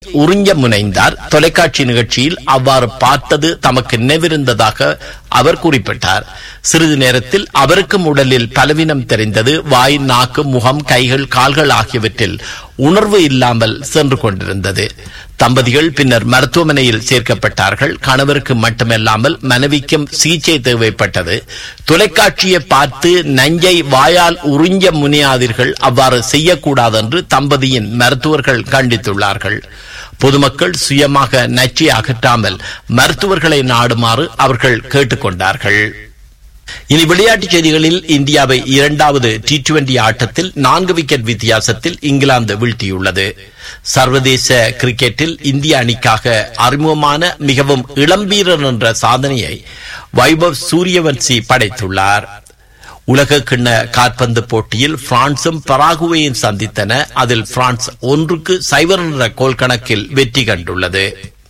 உறிஞ்ச முனைந்தார் தொலைக்காட்சி நிகழ்ச்சியில் அவ்வாறு பார்த்தது தமக்கு நினைவிருந்ததாக அவர் குறிப்பிட்டார் சிறிது நேரத்தில் அவருக்கும் உடலில் பலவீனம் தெரிந்தது வாய் நாக்கு முகம் கைகள் கால்கள் ஆகியவற்றில் உணர்வு இல்லாமல் சென்று கொண்டிருந்தது தம்பதிகள் பின்னர் மருத்துவமனையில் சேர்க்கப்பட்டார்கள் கணவருக்கு மட்டுமல்லாமல் மனைவிக்கும் சிகிச்சை தேவைப்பட்டது தொலைக்காட்சியை பார்த்து நஞ்சை வாயால் உறிஞ்ச முனையாதீர்கள் அவ்வாறு செய்யக்கூடாது என்று தம்பதியின் மருத்துவர்கள் கண்டித்துள்ளார்கள் பொதுமக்கள் சுயமாக நச்சை அகற்றாமல் மருத்துவர்களை நாடுமாறு அவர்கள் கேட்டுக்கொண்டார்கள் இனி விளையாட்டுச் செய்திகளில் இந்தியாவை இரண்டாவது டி டுவெண்டி ஆட்டத்தில் நான்கு விக்கெட் வித்தியாசத்தில் இங்கிலாந்து வீழ்த்தியுள்ளது சர்வதேச கிரிக்கெட்டில் இந்திய அணிக்காக அறிமுகமான மிகவும் இளம்பீரர் என்ற சாதனையை வைபவ் சூரியவன்சி படைத்துள்ளார் உலக கிண்ண காற்பந்து போட்டியில் பிரான்சும் பராகுவேயும் சந்தித்தன அதில் பிரான்ஸ் ஒன்றுக்கு சைபர் என்ற கோல் கணக்கில் வெற்றி கண்டுள்ளது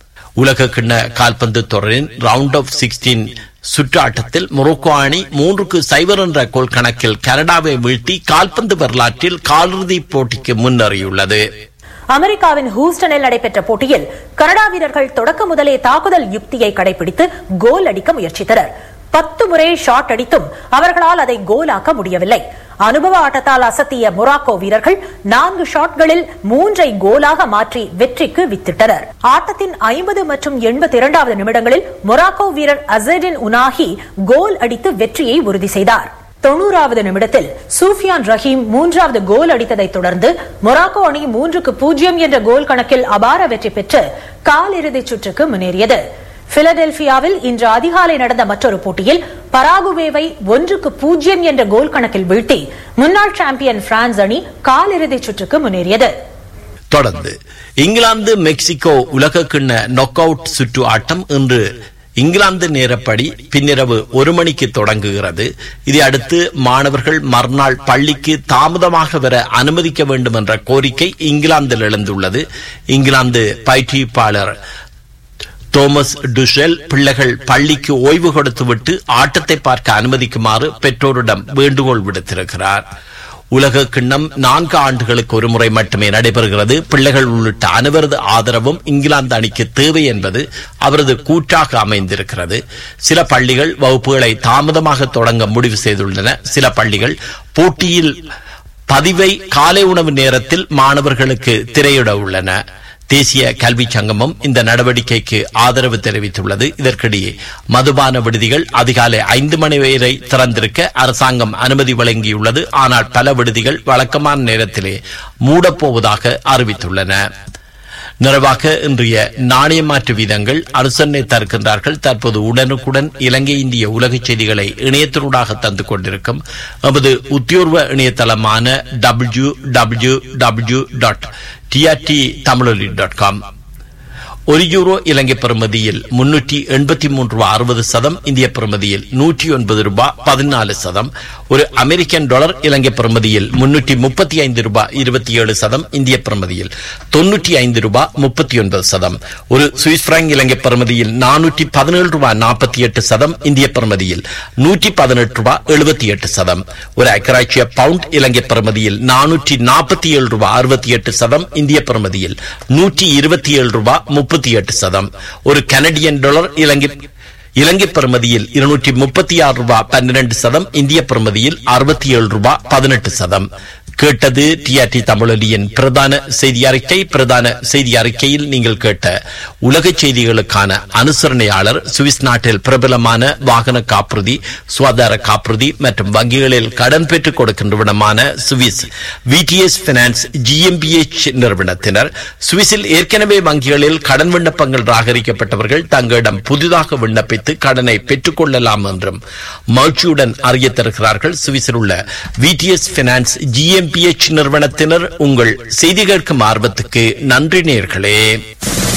உலக கிண்ண கால்பந்து தொடரின் ரவுண்ட் ஆஃப் சிக்ஸ்டீன் சுற்றாட்டத்தில் மொரோக்கோ அணி மூன்றுக்கு சைபர் என்ற கோல் கணக்கில் கனடாவை வீழ்த்தி கால்பந்து வரலாற்றில் காலிறுதிப் போட்டிக்கு முன்னேறியுள்ளது அமெரிக்காவின் ஹூஸ்டனில் நடைபெற்ற போட்டியில் கனடா வீரர்கள் தொடக்க முதலே தாக்குதல் யுக்தியை கடைபிடித்து கோல் அடிக்க முயற்சித்தனர் பத்து முறை ஷாட் அடித்தும் அவர்களால் அதை கோலாக்க முடியவில்லை அனுபவ ஆட்டத்தால் அசத்திய மொராக்கோ வீரர்கள் நான்கு ஷாட்களில் மூன்றை கோலாக மாற்றி வெற்றிக்கு வித்திட்டனர் ஆட்டத்தின் ஐம்பது மற்றும் எண்பத்தி இரண்டாவது நிமிடங்களில் மொராக்கோ வீரர் அசடின் உனாஹி கோல் அடித்து வெற்றியை உறுதி செய்தார் தொண்ணூறாவது நிமிடத்தில் சூஃபியான் ரஹீம் மூன்றாவது கோல் அடித்ததைத் தொடர்ந்து மொராக்கோ அணி மூன்றுக்கு பூஜ்ஜியம் என்ற கோல் கணக்கில் அபார வெற்றி பெற்று காலிறுதிச் சுற்றுக்கு முன்னேறியது பிலடெல்பியாவில் இன்று அதிகாலை நடந்த மற்றொரு போட்டியில் பராகுவேவை ஒன்றுக்கு பூஜ்ஜியம் என்ற கோல் கணக்கில் வீழ்த்தி முன்னாள் சாம்பியன் பிரான்ஸ் அணி காலிறுதிச் சுற்றுக்கு முன்னேறியது தொடர்ந்து இங்கிலாந்து மெக்சிகோ உலக கிண்ண நொக் அவுட் சுற்று ஆட்டம் இன்று இங்கிலாந்து நேரப்படி பின்னிரவு ஒரு மணிக்கு தொடங்குகிறது இதை அடுத்து மாணவர்கள் மறுநாள் பள்ளிக்கு தாமதமாக வர அனுமதிக்க வேண்டும் என்ற கோரிக்கை இங்கிலாந்தில் எழுந்துள்ளது இங்கிலாந்து பயிற்றுவிப்பாளர் தோமஸ் டுஷெல் பிள்ளைகள் பள்ளிக்கு ஓய்வு கொடுத்துவிட்டு ஆட்டத்தை பார்க்க அனுமதிக்குமாறு பெற்றோரிடம் வேண்டுகோள் விடுத்திருக்கிறார் உலக கிண்ணம் நான்கு ஆண்டுகளுக்கு ஒரு முறை மட்டுமே நடைபெறுகிறது பிள்ளைகள் உள்ளிட்ட அனைவரது ஆதரவும் இங்கிலாந்து அணிக்கு தேவை என்பது அவரது கூற்றாக அமைந்திருக்கிறது சில பள்ளிகள் வகுப்புகளை தாமதமாக தொடங்க முடிவு செய்துள்ளன சில பள்ளிகள் போட்டியில் பதிவை காலை உணவு நேரத்தில் மாணவர்களுக்கு திரையிட உள்ளன தேசிய கல்வி சங்கமம் இந்த நடவடிக்கைக்கு ஆதரவு தெரிவித்துள்ளது இதற்கிடையே மதுபான விடுதிகள் அதிகாலை ஐந்து மணி வரை திறந்திருக்க அரசாங்கம் அனுமதி வழங்கியுள்ளது ஆனால் பல விடுதிகள் வழக்கமான நேரத்திலே மூடப்போவதாக அறிவித்துள்ளன நிறைவாக இன்றைய நாணய மாற்று வீதங்கள் அனுசரணை தருகின்றார்கள் தற்போது உடனுக்குடன் இலங்கை இந்திய உலக செய்திகளை இணையத்தினூடாக தந்து கொண்டிருக்கும் நமது உத்தியோர்வ இணையதளமான W W W dot TRT Tamiloli dot com ஒரு யூரோ இலங்கை பெறுமதியில் முன்னூற்றி எண்பத்தி மூன்று ரூபாய் அறுபது சதம் இந்திய பெறுமதியில் நூற்றி ஒன்பது ரூபாய் பதினாலு சதம் ஒரு அமெரிக்கன் டாலர் இலங்கை பெறுமதியில் முன்னூற்றி முப்பத்தி ஐந்து ரூபாய் இருபத்தி ஏழு சதம் இந்திய பெறுமதியில் தொன்னூற்றி ஐந்து ரூபாய் முப்பத்தி ஒன்பது சதம் ஒரு சுவிஸ் பிராங்க் இலங்கை பெறுமதியில் நானூற்றி பதினேழு ரூபாய் நாற்பத்தி எட்டு சதம் இந்திய பெறுமதியில் நூற்றி பதினெட்டு ரூபாய் எழுபத்தி எட்டு சதம் ஒரு அக்கராட்சிய பவுண்ட் இலங்கை பெறுமதியில் நானூற்றி நாற்பத்தி ஏழு ரூபாய் அறுபத்தி எட்டு சதம் இந்திய பெறுமதியில் நூற்றி இருபத்தி ஏழு ரூபாய் முப்பத்தி எட்டு சதம் ஒரு கனடியன் டாலர் இலங்கை இலங்கை பெறுமதியில் இருநூற்றி முப்பத்தி ஆறு ரூபாய் பன்னிரண்டு சதம் இந்திய பெறுமதியில் அறுபத்தி ஏழு ரூபாய் பதினெட்டு சதம் கேட்டது டிஆர்டி தமிழொலியின் பிரதான செய்தி அறிக்கை பிரதான செய்தி அறிக்கையில் நீங்கள் கேட்ட உலக செய்திகளுக்கான அனுசரணையாளர் சுவிஸ் நாட்டில் பிரபலமான வாகன காப்புறுதி சுகாதார காப்புறுதி மற்றும் வங்கிகளில் கடன் பெற்றுக் கொடுக்கின்றவனமான சுவிஸ் விடிஎஸ் பினான்ஸ் ஜிஎம்பிஎச் நிறுவனத்தினர் சுவிஸில் ஏற்கனவே வங்கிகளில் கடன் விண்ணப்பங்கள் ராகரிக்கப்பட்டவர்கள் தங்களிடம் புதிதாக விண்ணப்பித்து கடனை பெற்றுக் கொள்ளலாம் என்றும் மகிழ்ச்சியுடன் அறிய தருகிறார்கள் சுவிஸில் உள்ள விடிஎஸ் பினான்ஸ் ஜிஎம்பிஎச் நிறுவனத்தினர் உங்கள் செய்தி கேட்கும் ஆர்வத்துக்கு நன்றி நேர்களே